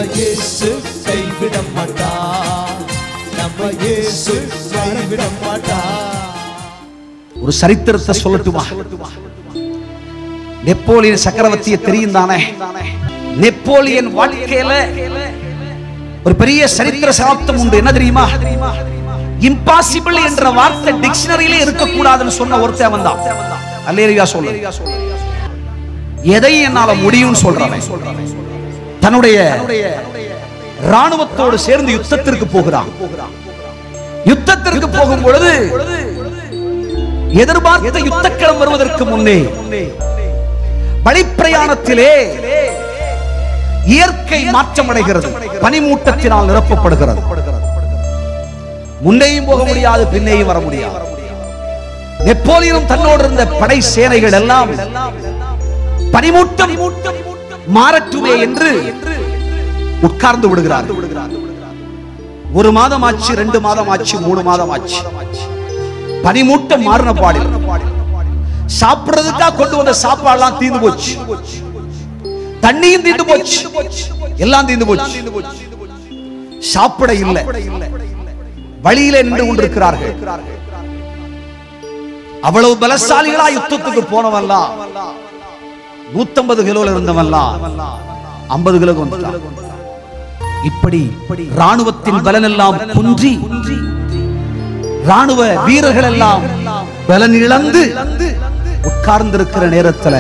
இயேசு கைவிட மாட்டா நம்ம இயேசு கைவிட மாட்டா ஒரு சரித்திரத்தை சொல்லட்டுமா நெப்போலியன் சக்கரவர்த்தியை தெரியும் தானே நெப்போலியன் வாழ்க்கையில ஒரு பெரிய சரித்திர சகாப்தம் உண்டு என்ன தெரியுமா இம்பாசிபிள் என்ற வார்த்தை டிக்ஷனரியிலே இருக்கக்கூடாதுன்னு சொன்ன ஒருத்தன் அவன் தான் அல்லேரியா சொல்ல எதை என்னால முடியும்னு சொல்றவன் தன்னுடைய ராணுவத்தோடு சேர்ந்து யுத்தத்திற்கு போகிறான் யுத்தத்திற்கு போகும் பொழுது எதிர்பார்த்த யுத்தக்களம் வருவதற்கு முன்னே வழிப்பிரயாணத்திலே இயற்கை மாற்றம் அடைகிறது பனிமூட்டத்தினால் நிரப்பப்படுகிறது முன்னேயும் போக முடியாது பின்னேயும் வர முடியாது நெப்போலியனும் தன்னோடு இருந்த படை சேனைகள் எல்லாம் பனிமூட்டம் மாறட்டுமே என்று உட்கார்ந்து விடுகிறார்கள் ஒரு மாதம் ஆச்சு ரெண்டு மாதம் ஆச்சு மூணு மாதம் ஆச்சு பனிமூட்டம் மாறின பாடில் சாப்பிடுறதுக்காக கொண்டு வந்த சாப்பாடுலாம் தீந்து போச்சு தண்ணியும் தீந்து போச்சு எல்லாம் தீந்து போச்சு சாப்பிட இல்லை வழியிலே நின்று கொண்டிருக்கிறார்கள் அவ்வளவு பலசாலிகளா யுத்தத்துக்கு போனவன்லாம் நூத்தம்பது கிலோல இருந்தவன்லாம் ஐம்பது கிலோ வந்துட்டான் இப்படி ராணுவத்தின் பலன் எல்லாம் குன்றி ராணுவ வீரர்கள் எல்லாம் பலன் இழந்து உட்கார்ந்திருக்கிற நேரத்துல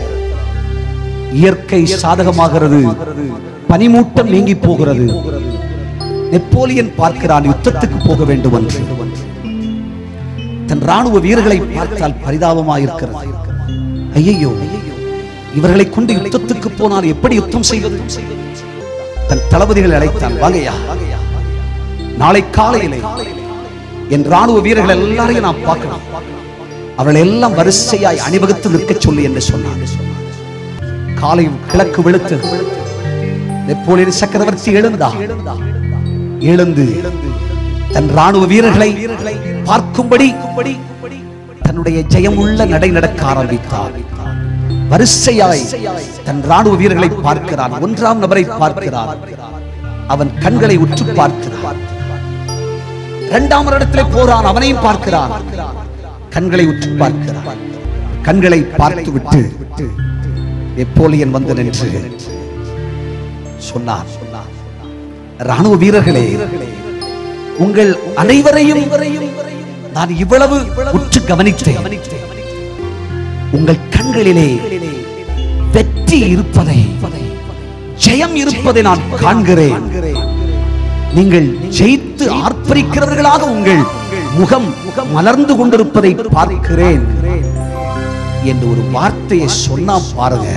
இயற்கை சாதகமாகிறது பனிமூட்டம் நீங்கி போகிறது நெப்போலியன் பார்க்கிறான் யுத்தத்துக்கு போக வேண்டும் என்று தன் ராணுவ வீரர்களை பார்த்தால் பரிதாபமாயிருக்கிறது ஐயையோ இவர்களை கொண்டு யுத்தத்துக்கு போனால் எப்படி யுத்தம் செய்வது தன் தளபதிகளை அழைத்தான் வாங்கய்யா நாளை காலையிலே என் ராணுவ வீரர்கள் எல்லாரையும் நான் பார்க்கணும் அவர்கள் எல்லாம் வரிசையாய் அணிவகுத்து நிற்க சொல்லி என்று சொன்னான் காலை கிழக்கு வெளுத்து நெப்போலியன் சக்கரவர்த்தி எழுந்தா எழுந்து தன் ராணுவ வீரர்களை பார்க்கும்படி தன்னுடைய ஜெயமுள்ள நடை நடக்க ஆரம்பித்தார் வரிசையாய் தன் ராணுவ வீரர்களை பார்க்கிறான் ஒன்றாம் நபரை பார்க்கிறான் அவன் கண்களை உற்று பார்க்கிறான் இரண்டாம் இடத்திலே போறான் அவனையும் பார்க்கிறான் கண்களை உற்று பார்க்கிறான் கண்களை பார்த்து விட்டு நெப்போலியன் வந்து நின்று சொன்னார் ராணுவ வீரர்களே உங்கள் அனைவரையும் நான் இவ்வளவு உற்று கவனித்தேன் உங்கள் கண்களிலே வெற்றி இருப்பதை ஜெயம் இருப்பதை நான் காண்கிறேன் நீங்கள் ஜெயித்து ஆர்ப்பரிக்கிறவர்களாக உங்கள் முகம் மலர்ந்து கொண்டிருப்பதை பார்க்கிறேன் என்று ஒரு வார்த்தையை சொன்னா பாருங்க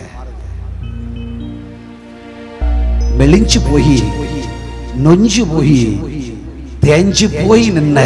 மெலிஞ்சு போய் நொஞ்சு போய் தேஞ்சு போய் நின்ன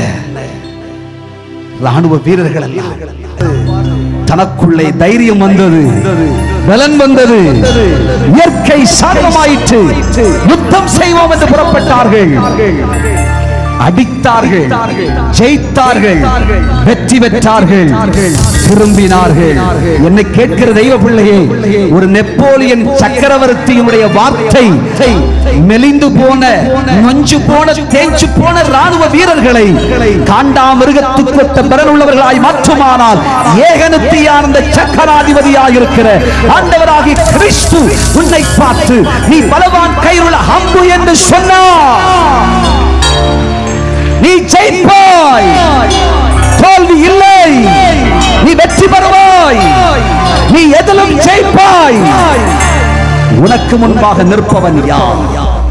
ராணுவ வீரர்கள் எல்லாம் தனக்குள்ளே தைரியம் வந்தது பலன் வந்தது இயற்கை சாதகமாயிற்று யுத்தம் செய்வோம் என்று புறப்பட்டார்கள் அடித்தார்கள் ஜெயித்தார்கள் வெற்றி பெற்றார்கள் திரும்பினார்கள் என்னை கேட்கிற தெய்வ பிள்ளையே ஒரு நெப்போலியன் சக்கரவர்த்தியினுடைய வார்த்தை மெலிந்து போன நொஞ்சு போன தேய்ச்சு போன ராணுவ வீரர்களை காண்டாமிருகத்துக்கு ஒத்த பலன் உள்ளவர்களாய் மாற்றுமானால் ஏகனத்தியார்ந்த சக்கராதிபதியாய் இருக்கிற ஆண்டவராகி கிறிஸ்து உன்னை பார்த்து நீ பலவான் கையுள்ள ஹம்பு என்று சொன்னார் நீ ஜெயிப்பாய் தோல்வி இல்லை நீ வெற்றி பெறுவாய் நீ எதிலும் ஜெயிப்பாய் உனக்கு முன்பாக நிற்பவன் யார்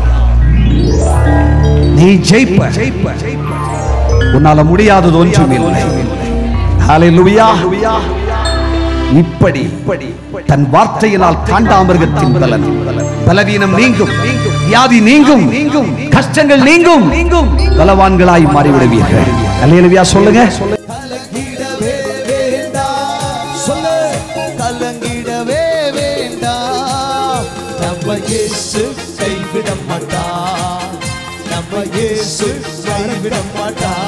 நீ ஜெயிப்ப உன்னால முடியாதது ஒன்றுமில்லை ஹalleluya இப்படி தன் வார்த்தையினால் காண்டாமிருகத்தின் பலன் பலவீனம் நீங்கும் வியாதி நீங்கும் நீங்கும் கஷ்டங்கள் நீங்கும் நீங்கும் பலவான்களாய் மாறிவிடுவீர்கள் அல்லேலுயா சொல்லுங்க கலங்கிடவே வேண்டாம் சொல்லு கலங்கிடவே வேண்டாம் நம்ம இயேசு கைவிட மாட்டா நம்ம இயேசு கைவிட மாட்டா